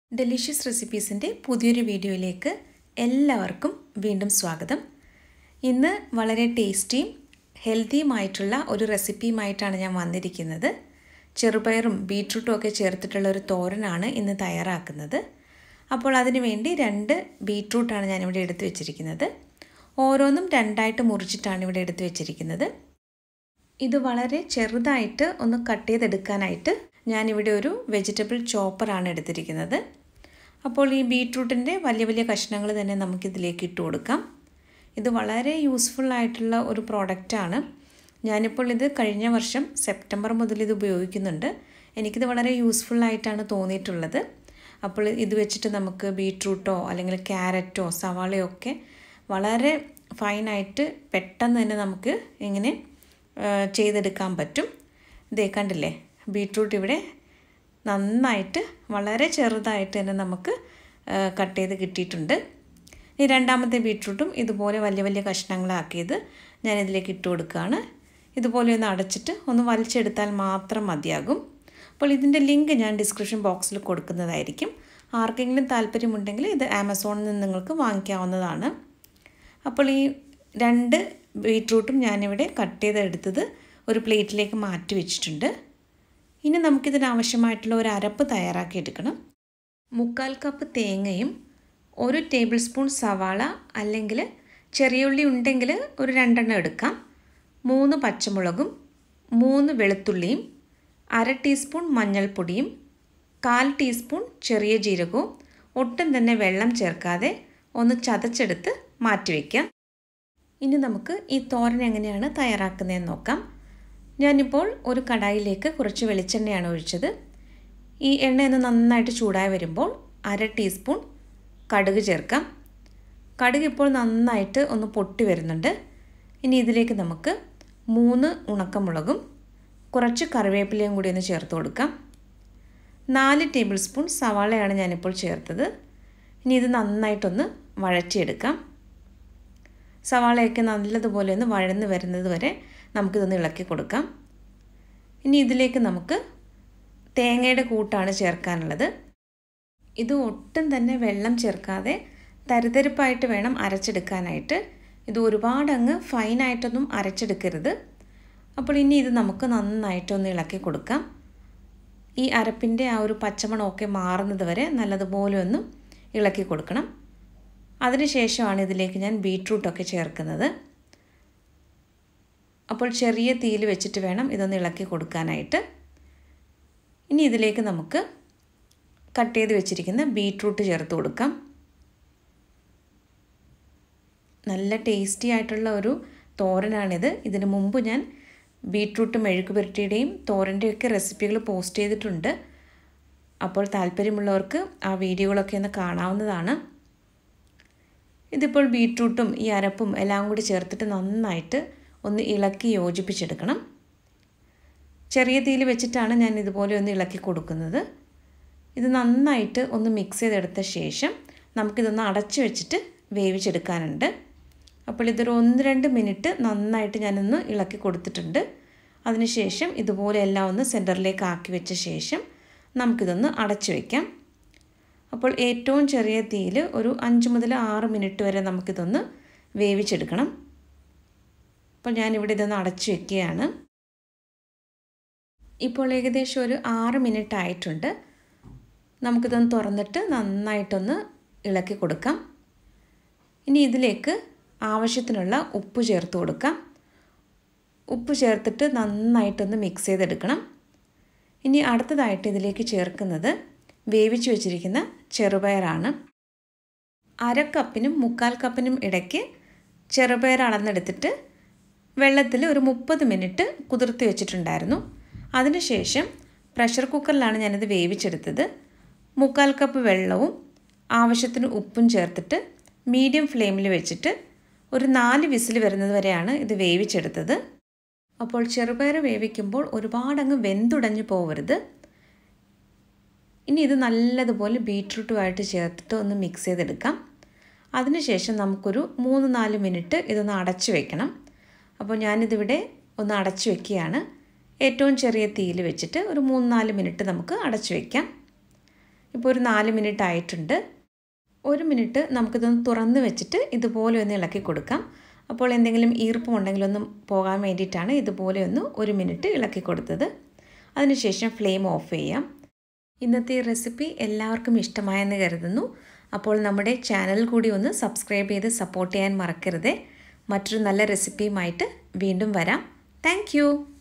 delicious റെസിപ്പീസിൻ്റെ പുതിയൊരു വീഡിയോയിലേക്ക് എല്ലാവർക്കും വീണ്ടും സ്വാഗതം ഇന്ന് വളരെ ടേസ്റ്റിയും ഹെൽത്തിയുമായിട്ടുള്ള ഒരു റെസിപ്പിയുമായിട്ടാണ് ഞാൻ വന്നിരിക്കുന്നത് ചെറുപയറും ബീട്രൂട്ടും ഒക്കെ ചേർത്തിട്ടുള്ള ഒരു തോരനാണ് ഇന്ന് തയ്യാറാക്കുന്നത് അപ്പോൾ അതിന് വേണ്ടി രണ്ട് ബീട്രൂട്ടാണ് ഞാനിവിടെ എടുത്തു വെച്ചിരിക്കുന്നത് ഓരോന്നും രണ്ടായിട്ട് മുറിച്ചിട്ടാണ് ഇവിടെ എടുത്തു വെച്ചിരിക്കുന്നത് ഇത് വളരെ ചെറുതായിട്ട് ഒന്ന് കട്ട് ചെയ്തെടുക്കാനായിട്ട് ഞാനിവിടെ ഒരു വെജിറ്റബിൾ ചോപ്പറാണ് എടുത്തിരിക്കുന്നത് അപ്പോൾ ഈ ബീട്രൂട്ടിൻ്റെ വലിയ വലിയ കഷ്ണങ്ങൾ തന്നെ നമുക്കിതിലേക്ക് ഇട്ട് കൊടുക്കാം ഇത് വളരെ യൂസ്ഫുൾ ആയിട്ടുള്ള ഒരു പ്രോഡക്റ്റാണ് ഞാനിപ്പോൾ ഇത് കഴിഞ്ഞ വർഷം സെപ്റ്റംബർ മുതൽ ഇത് ഉപയോഗിക്കുന്നുണ്ട് എനിക്കിത് വളരെ യൂസ്ഫുൾ ആയിട്ടാണ് തോന്നിയിട്ടുള്ളത് അപ്പോൾ ഇത് വെച്ചിട്ട് നമുക്ക് ബീട്രൂട്ടോ അല്ലെങ്കിൽ ക്യാരറ്റോ സവാളയോ ഒക്കെ വളരെ ഫൈനായിട്ട് പെട്ടെന്ന് തന്നെ നമുക്ക് ഇങ്ങനെ ചെയ്തെടുക്കാൻ പറ്റും ഇതേ കണ്ടില്ലേ ബീട്രൂട്ട് ഇവിടെ നന്നായിട്ട് വളരെ ചെറുതായിട്ട് തന്നെ നമുക്ക് കട്ട് ചെയ്ത് കിട്ടിയിട്ടുണ്ട് ഈ രണ്ടാമത്തെ ബീട്രൂട്ടും ഇതുപോലെ വലിയ വലിയ കഷ്ണങ്ങളാക്കിയത് ഞാൻ ഇതിലേക്ക് ഇട്ട് കൊടുക്കുകയാണ് ഇതുപോലെ ഒന്ന് അടച്ചിട്ട് ഒന്ന് വലിച്ചെടുത്താൽ മാത്രം മതിയാകും അപ്പോൾ ഇതിൻ്റെ ലിങ്ക് ഞാൻ ഡിസ്ക്രിപ്ഷൻ ബോക്സിൽ കൊടുക്കുന്നതായിരിക്കും ആർക്കെങ്കിലും താല്പര്യമുണ്ടെങ്കിൽ ഇത് ആമസോണിൽ നിന്ന് നിങ്ങൾക്ക് വാങ്ങിക്കാവുന്നതാണ് അപ്പോൾ ഈ രണ്ട് ബീട്രൂട്ടും ഞാനിവിടെ കട്ട് ചെയ്തെടുത്തത് ഒരു പ്ലേറ്റിലേക്ക് മാറ്റി വെച്ചിട്ടുണ്ട് ഇനി നമുക്കിതിന് ആവശ്യമായിട്ടുള്ള ഒരു അരപ്പ് തയ്യാറാക്കി എടുക്കണം മുക്കാൽ കപ്പ് തേങ്ങയും ഒരു ടേബിൾ സ്പൂൺ സവാള അല്ലെങ്കിൽ ചെറിയ ഉള്ളി ഉണ്ടെങ്കിൽ ഒരു രണ്ടെണ്ണം എടുക്കാം മൂന്ന് പച്ചമുളകും മൂന്ന് വെളുത്തുള്ളിയും അര ടീസ്പൂൺ മഞ്ഞൾപ്പൊടിയും കാൽ ടീസ്പൂൺ ചെറിയ ജീരകവും ഒട്ടും തന്നെ വെള്ളം ചേർക്കാതെ ഒന്ന് ചതച്ചെടുത്ത് മാറ്റിവെക്കാം ഇനി നമുക്ക് ഈ തോരൻ എങ്ങനെയാണ് തയ്യാറാക്കുന്നതെന്ന് നോക്കാം ഞാനിപ്പോൾ ഒരു കടായിലേക്ക് കുറച്ച് വെളിച്ചെണ്ണയാണ് ഒഴിച്ചത് ഈ എണ്ണ ഒന്ന് നന്നായിട്ട് ചൂടായി വരുമ്പോൾ അര ടീസ്പൂൺ കടുക് ചേർക്കാം കടുക് ഇപ്പോൾ നന്നായിട്ട് ഒന്ന് പൊട്ടി വരുന്നുണ്ട് ഇനി ഇതിലേക്ക് നമുക്ക് മൂന്ന് ഉണക്കമുളകും കുറച്ച് കറിവേപ്പിലയും കൂടി ഒന്ന് ചേർത്ത് കൊടുക്കാം നാല് ടേബിൾ സ്പൂൺ സവാളയാണ് ഞാനിപ്പോൾ ചേർത്തത് ഇനി ഇത് നന്നായിട്ടൊന്ന് വഴറ്റിയെടുക്കാം സവാളയൊക്കെ നല്ലതുപോലെ ഒന്ന് വഴന്ന് വരുന്നത് വരെ നമുക്കിതൊന്ന് ഇളക്കി കൊടുക്കാം ഇനി ഇതിലേക്ക് നമുക്ക് തേങ്ങയുടെ കൂട്ടാണ് ചേർക്കാനുള്ളത് ഇത് ഒട്ടും തന്നെ വെള്ളം ചേർക്കാതെ തരിതരിപ്പായിട്ട് വേണം അരച്ചെടുക്കാനായിട്ട് ഇത് ഒരുപാട് അങ്ങ് ഫൈനായിട്ടൊന്നും അരച്ചെടുക്കരുത് അപ്പോൾ ഇനി ഇത് നമുക്ക് നന്നായിട്ടൊന്ന് ഇളക്കി കൊടുക്കാം ഈ അരപ്പിൻ്റെ ആ ഒരു പച്ചമണമൊക്കെ മാറുന്നത് വരെ നല്ലതുപോലെ ഒന്ന് ഇളക്കി കൊടുക്കണം അതിനുശേഷമാണ് ഇതിലേക്ക് ഞാൻ ബീട്രൂട്ടൊക്കെ ചേർക്കുന്നത് അപ്പോൾ ചെറിയ തീയിൽ വെച്ചിട്ട് വേണം ഇതൊന്ന് ഇളക്കി കൊടുക്കാനായിട്ട് ഇനി ഇതിലേക്ക് നമുക്ക് കട്ട് ചെയ്ത് വെച്ചിരിക്കുന്ന ബീട്രൂട്ട് ചേർത്ത് കൊടുക്കാം നല്ല ടേസ്റ്റി ആയിട്ടുള്ള ഒരു തോരനാണിത് ഇതിനു മുമ്പ് ഞാൻ ബീട്രൂട്ട് മെഴുക്ക് പുരട്ടിയുടെയും തോരൻ്റെയൊക്കെ റെസിപ്പികൾ പോസ്റ്റ് ചെയ്തിട്ടുണ്ട് അപ്പോൾ താല്പര്യമുള്ളവർക്ക് ആ വീഡിയോകളൊക്കെ ഒന്ന് കാണാവുന്നതാണ് ഇതിപ്പോൾ ബീട്രൂട്ടും ഈ അരപ്പും എല്ലാം കൂടി ചേർത്തിട്ട് നന്നായിട്ട് ഒന്ന് ഇളക്കി യോജിപ്പിച്ചെടുക്കണം ചെറിയ തീയിൽ വെച്ചിട്ടാണ് ഞാൻ ഇതുപോലെ ഒന്ന് ഇളക്കി കൊടുക്കുന്നത് ഇത് നന്നായിട്ട് ഒന്ന് മിക്സ് ചെയ്തെടുത്ത ശേഷം നമുക്കിതൊന്ന് അടച്ചു വെച്ചിട്ട് വേവിച്ചെടുക്കാനുണ്ട് അപ്പോൾ ഇതൊരു ഒന്ന് രണ്ട് മിനിറ്റ് നന്നായിട്ട് ഞാനൊന്ന് ഇളക്കി കൊടുത്തിട്ടുണ്ട് അതിനുശേഷം ഇതുപോലെ എല്ലാം ഒന്ന് സെൻറ്ററിലേക്ക് ആക്കി വെച്ച ശേഷം നമുക്കിതൊന്ന് അടച്ചു വയ്ക്കാം അപ്പോൾ ഏറ്റവും ചെറിയ തീയിൽ ഒരു അഞ്ച് മുതൽ ആറ് മിനിറ്റ് വരെ നമുക്കിതൊന്ന് വേവിച്ചെടുക്കണം അപ്പോൾ ഞാനിവിടെ ഇതൊന്ന് അടച്ചു വെക്കുകയാണ് ഇപ്പോൾ ഏകദേശം ഒരു ആറ് മിനിറ്റ് ആയിട്ടുണ്ട് നമുക്കിതൊന്ന് തുറന്നിട്ട് നന്നായിട്ടൊന്ന് ഇളക്കി കൊടുക്കാം ഇനി ഇതിലേക്ക് ആവശ്യത്തിനുള്ള ഉപ്പ് ചേർത്ത് കൊടുക്കാം ഉപ്പ് ചേർത്തിട്ട് നന്നായിട്ടൊന്ന് മിക്സ് ചെയ്തെടുക്കണം ഇനി അടുത്തതായിട്ട് ഇതിലേക്ക് ചേർക്കുന്നത് വേവിച്ച് വെച്ചിരിക്കുന്ന ചെറുപയറാണ് അര കപ്പിനും മുക്കാൽ കപ്പിനും ഇടയ്ക്ക് ചെറുപയർ അളന്നെടുത്തിട്ട് വെള്ളത്തിൽ ഒരു മുപ്പത് മിനിറ്റ് കുതിർത്തി വെച്ചിട്ടുണ്ടായിരുന്നു അതിനുശേഷം പ്രഷർ കുക്കറിലാണ് ഞാനിത് വേവിച്ചെടുത്തത് മുക്കാൽ കപ്പ് വെള്ളവും ആവശ്യത്തിന് ഉപ്പും ചേർത്തിട്ട് മീഡിയം ഫ്ലെയിമിൽ വെച്ചിട്ട് ഒരു നാല് വിസിൽ വരുന്നത് വരെയാണ് ഇത് വേവിച്ചെടുത്തത് അപ്പോൾ ചെറുപയർ വേവിക്കുമ്പോൾ ഒരുപാടങ്ങ് വെന്തുടഞ്ഞു പോകരുത് ഇനി ഇത് നല്ലതുപോലെ ബീട്രൂട്ടുമായിട്ട് ചേർത്തിട്ട് ഒന്ന് മിക്സ് ചെയ്തെടുക്കാം അതിനുശേഷം നമുക്കൊരു മൂന്ന് നാല് മിനിറ്റ് ഇതൊന്ന് അടച്ചു വെക്കണം അപ്പോൾ ഞാനിതിവിടെ ഒന്ന് അടച്ചു വെക്കുകയാണ് ഏറ്റവും ചെറിയ തീയിൽ വെച്ചിട്ട് ഒരു മൂന്ന് നാല് മിനിറ്റ് നമുക്ക് അടച്ചു വയ്ക്കാം ഇപ്പോൾ ഒരു നാല് മിനിറ്റ് ആയിട്ടുണ്ട് ഒരു മിനിറ്റ് നമുക്കിതൊന്ന് തുറന്ന് വെച്ചിട്ട് ഇതുപോലെ ഒന്ന് ഇളക്കി കൊടുക്കാം അപ്പോൾ എന്തെങ്കിലും ഈർപ്പം ഉണ്ടെങ്കിലൊന്നും പോകാൻ വേണ്ടിയിട്ടാണ് ഇതുപോലെ ഒന്ന് ഒരു മിനിറ്റ് ഇളക്കി കൊടുത്തത് അതിനുശേഷം ഫ്ലെയിം ഓഫ് ചെയ്യാം ഇന്നത്തെ ഈ റെസിപ്പി എല്ലാവർക്കും ഇഷ്ടമായെന്ന് കരുതുന്നു അപ്പോൾ നമ്മുടെ ചാനൽ കൂടി ഒന്ന് സബ്സ്ക്രൈബ് ചെയ്ത് സപ്പോർട്ട് ചെയ്യാൻ മറക്കരുതേ മറ്റൊരു നല്ല റെസിപ്പിയുമായിട്ട് വീണ്ടും വരാം താങ്ക്